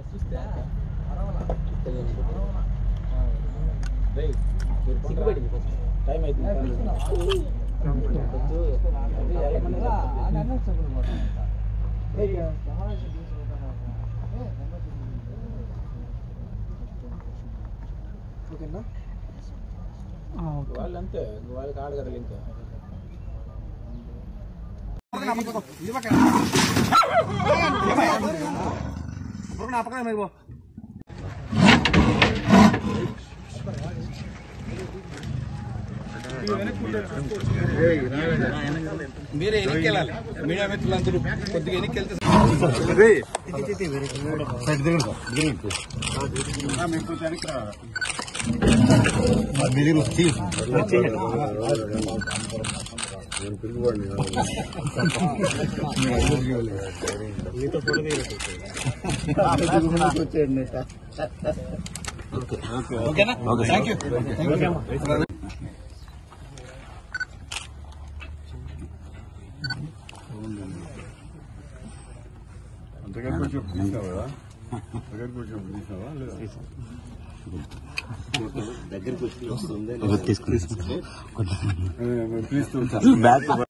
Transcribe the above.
time అవుతుంది ఓకేనా వాళ్ళు అంతే వాళ్ళకి ఆడగలరు ఇంకా మీరే ఎన్నిక వెళ్ళాలి మీడియా మిత్రులందరూ కొద్దిగా ఎన్నిక వెళ్తే ఓకేనా థ్యాంక్ యూ అంతగా కొంచెం తీసావా దగ్గర కొంచెం తీసావా లేదా దగ్గరికి వచ్చి వస్తుంది ప్లీజ్